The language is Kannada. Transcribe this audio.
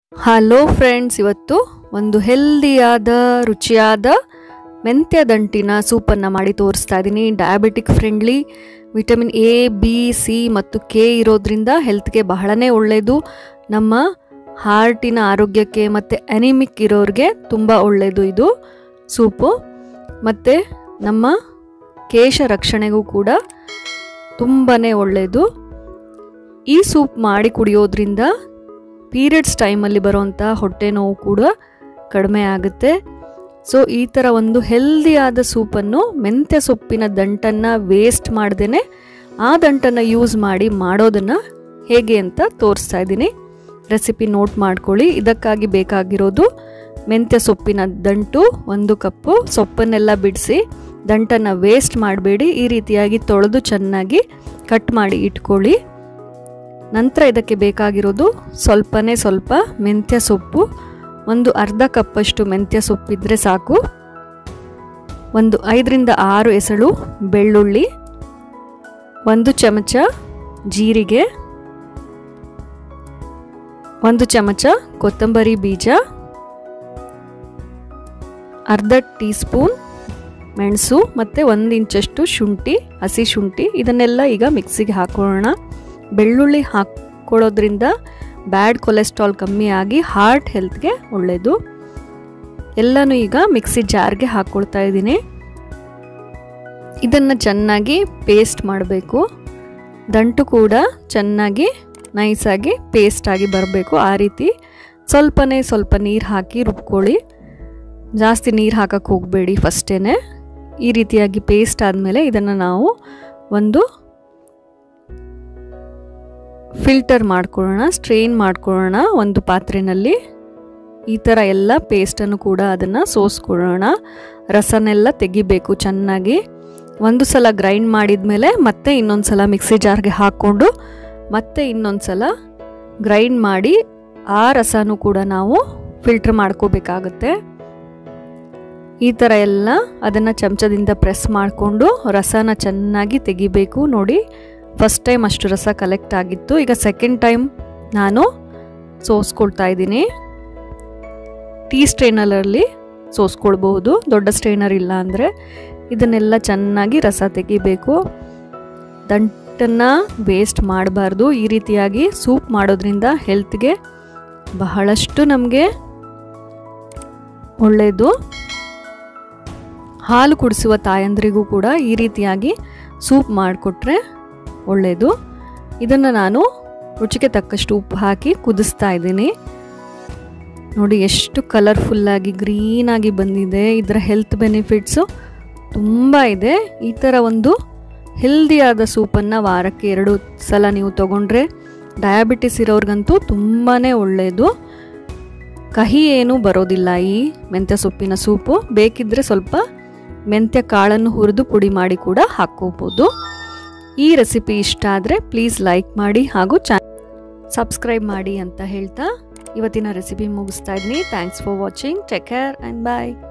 ಹಲೋ ಫ್ರೆಂಡ್ಸ್ ಇವತ್ತು ಒಂದು ಹೆಲ್ದಿಯಾದ ರುಚಿಯಾದ ಮೆಂತ್ಯ ದಂಟಿನ ಸೂಪನ್ನು ಮಾಡಿ ತೋರಿಸ್ತಾ ಇದ್ದೀನಿ diabetic friendly vitamin A B C ಮತ್ತು ಕೆ ಇರೋದ್ರಿಂದ ಹೆಲ್ತ್ಗೆ ಬಹಳನೇ ಒಳ್ಳೆಯದು ನಮ್ಮ ಹಾರ್ಟಿನ ಆರೋಗ್ಯಕ್ಕೆ ಮತ್ತು ಅನಿಮಿಕ್ ಇರೋರಿಗೆ ತುಂಬ ಒಳ್ಳೆಯದು ಇದು ಸೂಪು ಮತ್ತು ನಮ್ಮ ಕೇಶ ರಕ್ಷಣೆಗೂ ಕೂಡ ತುಂಬಾ ಒಳ್ಳೆಯದು ಈ ಸೂಪ್ ಮಾಡಿ ಕುಡಿಯೋದ್ರಿಂದ ಪೀರಿಯಡ್ಸ್ ಟೈಮಲ್ಲಿ ಬರುವಂಥ ಹೊಟ್ಟೆ ನೋವು ಕೂಡ ಕಡಿಮೆ ಆಗುತ್ತೆ ಸೊ ಈ ಥರ ಒಂದು ಹೆಲ್ದಿಯಾದ ಸೂಪನ್ನು ಮೆಂತ್ಯ ಸೊಪ್ಪಿನ ದಂಟನ್ನು ವೇಸ್ಟ್ ಮಾಡ್ದೇ ಆ ದಂಟನ್ನು ಯೂಸ್ ಮಾಡಿ ಮಾಡೋದನ್ನು ಹೇಗೆ ಅಂತ ತೋರಿಸ್ತಾ ಇದ್ದೀನಿ ರೆಸಿಪಿ ನೋಟ್ ಮಾಡ್ಕೊಳ್ಳಿ ಇದಕ್ಕಾಗಿ ಬೇಕಾಗಿರೋದು ಮೆಂತ್ಯ ಸೊಪ್ಪಿನ ದಂಟು ಒಂದು ಕಪ್ಪು ಸೊಪ್ಪನ್ನೆಲ್ಲ ಬಿಡಿಸಿ ದಂಟನ್ನು ವೇಸ್ಟ್ ಮಾಡಬೇಡಿ ಈ ರೀತಿಯಾಗಿ ತೊಳೆದು ಚೆನ್ನಾಗಿ ಕಟ್ ಮಾಡಿ ಇಟ್ಕೊಳ್ಳಿ ನಂತರ ಇದಕ್ಕೆ ಬೇಕಾಗಿರೋದು ಸ್ವಲ್ಪನೇ ಸ್ವಲ್ಪ ಮೆಂತ್ಯ ಸೊಪ್ಪು ಒಂದು ಅರ್ಧ ಕಪ್ಪಷ್ಟು ಮೆಂತ್ಯ ಸೊಪ್ಪಿದ್ರೆ ಸಾಕು ಒಂದು ಐದರಿಂದ ಆರು ಎಸಳು ಬೆಳ್ಳುಳ್ಳಿ ಒಂದು ಚಮಚ ಜೀರಿಗೆ ಒಂದು ಚಮಚ ಕೊತ್ತಂಬರಿ ಬೀಜ ಅರ್ಧ ಟೀ ಸ್ಪೂನ್ ಮೆಣಸು ಮತ್ತು ಒಂದು ಇಂಚಷ್ಟು ಶುಂಠಿ ಹಸಿ ಶುಂಠಿ ಇದನ್ನೆಲ್ಲ ಈಗ ಮಿಕ್ಸಿಗೆ ಹಾಕೊಳ್ಳೋಣ ಬೆಳ್ಳುಳ್ಳಿ ಹಾಕ್ಕೊಳ್ಳೋದ್ರಿಂದ ಬ್ಯಾಡ್ ಕೊಲೆಸ್ಟ್ರಾಲ್ ಕಮ್ಮಿ ಆಗಿ ಹಾರ್ಟ್ ಹೆಲ್ತ್ಗೆ ಒಳ್ಳೆಯದು ಎಲ್ಲನೂ ಈಗ ಮಿಕ್ಸಿ ಜಾರ್ಗೆ ಹಾಕ್ಕೊಳ್ತಾ ಇದ್ದೀನಿ ಇದನ್ನು ಚೆನ್ನಾಗಿ ಪೇಸ್ಟ್ ಮಾಡಬೇಕು ದಂಟು ಕೂಡ ಚೆನ್ನಾಗಿ ನೈಸಾಗಿ ಪೇಸ್ಟಾಗಿ ಬರಬೇಕು ಆ ರೀತಿ ಸ್ವಲ್ಪನೇ ಸ್ವಲ್ಪ ನೀರು ಹಾಕಿ ರುಬ್ಕೊಳ್ಳಿ ಜಾಸ್ತಿ ನೀರು ಹಾಕಕ್ಕೆ ಹೋಗಬೇಡಿ ಫಸ್ಟೇ ಈ ರೀತಿಯಾಗಿ ಪೇಸ್ಟ್ ಆದಮೇಲೆ ಇದನ್ನು ನಾವು ಒಂದು ಫಿಲ್ಟರ್ ಮಾಡ್ಕೊಳ್ಳೋಣ ಸ್ಟ್ರೈನ್ ಮಾಡ್ಕೊಳ್ಳೋಣ ಒಂದು ಪಾತ್ರೆಯಲ್ಲಿ ಈ ಥರ ಎಲ್ಲ ಪೇಸ್ಟನ್ನು ಕೂಡ ಅದನ್ನು ಸೋಸ್ಕೊಳ್ಳೋಣ ರಸನೆಲ್ಲ ತೆಗಿಬೇಕು ಚೆನ್ನಾಗಿ ಒಂದು ಸಲ ಗ್ರೈಂಡ್ ಮಾಡಿದ ಮೇಲೆ ಮತ್ತೆ ಇನ್ನೊಂದು ಸಲ ಮಿಕ್ಸಿ ಜಾರ್ಗೆ ಹಾಕ್ಕೊಂಡು ಮತ್ತೆ ಇನ್ನೊಂದು ಸಲ ಗ್ರೈಂಡ್ ಮಾಡಿ ಆ ರಸನೂ ಕೂಡ ನಾವು ಫಿಲ್ಟ್ರ್ ಮಾಡ್ಕೋಬೇಕಾಗತ್ತೆ ಈ ಥರ ಎಲ್ಲ ಅದನ್ನು ಚಮಚದಿಂದ ಪ್ರೆಸ್ ಮಾಡಿಕೊಂಡು ರಸನ ಚೆನ್ನಾಗಿ ತೆಗಿಬೇಕು ನೋಡಿ ಫಸ್ಟ್ ಟೈಮ್ ಅಷ್ಟು ರಸ ಕಲೆಕ್ಟ್ ಆಗಿತ್ತು ಈಗ ಸೆಕೆಂಡ್ ಟೈಮ್ ನಾನು ಸೋಸ್ಕೊಳ್ತಾ ಇದ್ದೀನಿ ಟೀ ಸ್ಟ್ರೈನರಲ್ಲಿ ಸೋಸ್ಕೊಳ್ಬಹುದು ದೊಡ್ಡ ಸ್ಟ್ರೈನರ್ ಇಲ್ಲ ಅಂದರೆ ಇದನ್ನೆಲ್ಲ ಚೆನ್ನಾಗಿ ರಸ ತೆಗಿಬೇಕು ದಂಟನ್ನು ವೇಸ್ಟ್ ಮಾಡಬಾರ್ದು ಈ ರೀತಿಯಾಗಿ ಸೂಪ್ ಮಾಡೋದ್ರಿಂದ ಹೆಲ್ತ್ಗೆ ಬಹಳಷ್ಟು ನಮಗೆ ಒಳ್ಳೆಯದು ಹಾಲು ಕುಡಿಸುವ ತಾಯಂದ್ರಿಗೂ ಕೂಡ ಈ ರೀತಿಯಾಗಿ ಸೂಪ್ ಮಾಡಿಕೊಟ್ರೆ ಒಳ್ಳೆಯದು ಇದನ್ನು ನಾನು ರುಚಿಗೆ ತಕ್ಕಷ್ಟು ಉಪ್ಪು ಹಾಕಿ ಕುದಿಸ್ತಾ ಇದ್ದೀನಿ ನೋಡಿ ಎಷ್ಟು ಕಲರ್ಫುಲ್ಲಾಗಿ ಗ್ರೀನಾಗಿ ಬಂದಿದೆ ಇದರ ಹೆಲ್ತ್ ಬೆನಿಫಿಟ್ಸು ತುಂಬ ಇದೆ ಈ ಥರ ಒಂದು ಹೆಲ್ದಿಯಾದ ಸೂಪನ್ನು ವಾರಕ್ಕೆ ಎರಡು ಸಲ ನೀವು ತೊಗೊಂಡ್ರೆ ಡಯಾಬಿಟಿಸ್ ಇರೋರಿಗಂತೂ ತುಂಬಾ ಒಳ್ಳೆಯದು ಕಹಿ ಏನೂ ಬರೋದಿಲ್ಲ ಈ ಮೆಂತ್ಯ ಸೊಪ್ಪಿನ ಸೂಪು ಬೇಕಿದ್ದರೆ ಸ್ವಲ್ಪ ಮೆಂತ್ಯ ಕಾಳನ್ನು ಹುರಿದು ಪುಡಿ ಮಾಡಿ ಕೂಡ ಹಾಕ್ಕೋಬೋದು ಈ ರೆಸಿಪಿ ಇಷ್ಟ ಆದರೆ ಪ್ಲೀಸ್ ಲೈಕ್ ಮಾಡಿ ಹಾಗೂ ಚಾ ಸಬ್ಸ್ಕ್ರೈಬ್ ಮಾಡಿ ಅಂತ ಹೇಳ್ತಾ ಇವತ್ತಿನ ರೆಸಿಪಿ ಮುಗಿಸ್ತಾ ಇದ್ದೀನಿ thanks for watching take care and bye